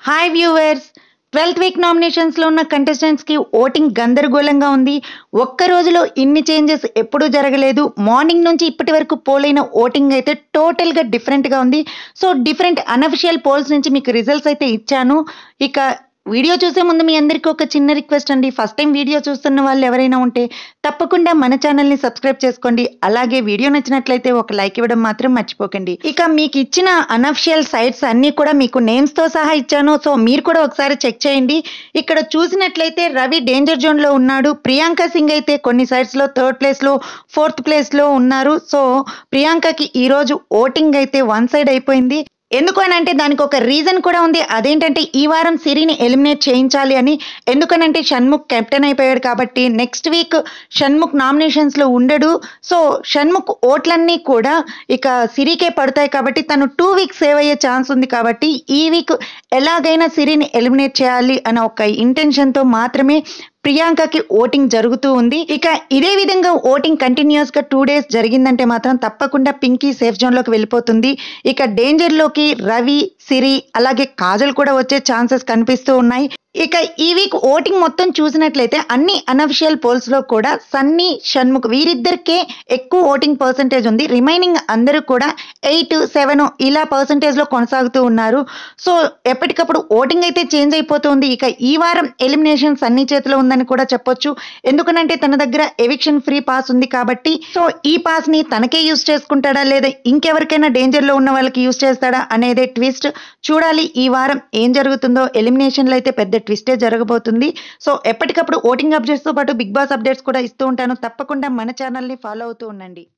hi viewers twelfth week నామినేషన్స్లో ఉన్న కంటెస్టెంట్స్కి ఓటింగ్ గందరగోళంగా ఉంది ఒక్క రోజులో ఇన్ని చేంజెస్ ఎప్పుడూ జరగలేదు మార్నింగ్ నుంచి ఇప్పటి వరకు పోలైన ఓటింగ్ అయితే టోటల్గా డిఫరెంట్గా ఉంది సో డిఫరెంట్ అనఫిషియల్ పోల్స్ నుంచి మీకు రిజల్ట్స్ అయితే ఇచ్చాను ఇక వీడియో చూసే ముందు మీ అందరికీ ఒక చిన్న రిక్వెస్ట్ అండి ఫస్ట్ టైం వీడియో చూస్తున్న వాళ్ళు ఎవరైనా ఉంటే తప్పకుండా మన ఛానల్ని సబ్స్క్రైబ్ చేసుకోండి అలాగే వీడియో నచ్చినట్లయితే ఒక లైక్ ఇవ్వడం మాత్రం మర్చిపోకండి ఇక మీకు ఇచ్చిన అనఫిషియల్ సైట్స్ అన్నీ కూడా మీకు నేమ్స్తో సహా ఇచ్చాను సో మీరు కూడా ఒకసారి చెక్ చేయండి ఇక్కడ చూసినట్లయితే రవి డేంజర్ జోన్లో ఉన్నాడు ప్రియాంక సింగ్ అయితే కొన్ని సైట్స్లో థర్డ్ ప్లేస్లో ఫోర్త్ ప్లేస్లో ఉన్నారు సో ప్రియాంకకి ఈరోజు ఓటింగ్ అయితే వన్ సైడ్ అయిపోయింది ఎందుకు అని అంటే దానికి ఒక రీజన్ కూడా ఉంది అదేంటంటే ఈ వారం సిరిని ఎలిమినేట్ చేయించాలి అని ఎందుకనంటే షణ్ముఖ్ కెప్టెన్ అయిపోయాడు కాబట్టి నెక్స్ట్ వీక్ షణ్ముఖ్ నామినేషన్స్లో ఉండడు సో షణ్ముఖ్ ఓట్లన్నీ కూడా ఇక సిరికే పడతాయి కాబట్టి తను టూ వీక్స్ సేవ్ అయ్యే ఛాన్స్ ఉంది కాబట్టి ఈ వీక్ ఎలాగైనా సిరిని ఎలిమినేట్ చేయాలి అన్న ఒక ఇంటెన్షన్తో మాత్రమే ప్రియాంకకి ఓటింగ్ జరుగుతూ ఉంది ఇక ఇదే విధంగా ఓటింగ్ కంటిన్యూస్ గా టూ డేస్ జరిగిందంటే మాత్రం తప్పకుండా పింకీ సేఫ్ జోన్ లోకి వెళ్ళిపోతుంది ఇక డేంజర్ లోకి రవి సిరి అలాగే కాజల్ కూడా వచ్చే ఛాన్సెస్ కనిపిస్తూ ఉన్నాయి ఇక ఈ వీక్ ఓటింగ్ మొత్తం చూసినట్లయితే అన్ని అనఫిషియల్ పోల్స్ లో కూడా సన్నీ షణ్ముఖ్ వీరిద్దరికే ఎక్కువ ఓటింగ్ పర్సంటేజ్ ఉంది రిమైనింగ్ అందరూ కూడా ఎయిట్ సెవెన్ ఇలా పర్సంటేజ్ లో కొనసాగుతూ ఉన్నారు సో ఎప్పటికప్పుడు ఓటింగ్ అయితే చేంజ్ అయిపోతుంది ఇక ఈ వారం ఎలిమినేషన్ సన్నీ చేతిలో ఉందని కూడా చెప్పొచ్చు ఎందుకనంటే తన దగ్గర ఎవిక్షన్ ఫ్రీ పాస్ ఉంది కాబట్టి సో ఈ పాస్ ని తనకే యూస్ చేసుకుంటాడా లేదా ఇంకెవరికైనా డేంజర్ లో ఉన్న వాళ్ళకి యూస్ చేస్తాడా అనేదే ట్విస్ట్ చూడాలి ఈ వారం ఏం జరుగుతుందో ఎలిమినేషన్లో అయితే పెద్ద ట్విస్టే జరగబోతుంది సో ఎప్పటికప్పుడు ఓటింగ్ అప్డేట్స్తో పాటు బిగ్ బాస్ అప్డేట్స్ కూడా ఇస్తూ ఉంటాను తప్పకుండా మన ఛానల్ని ఫాలో అవుతూ ఉండండి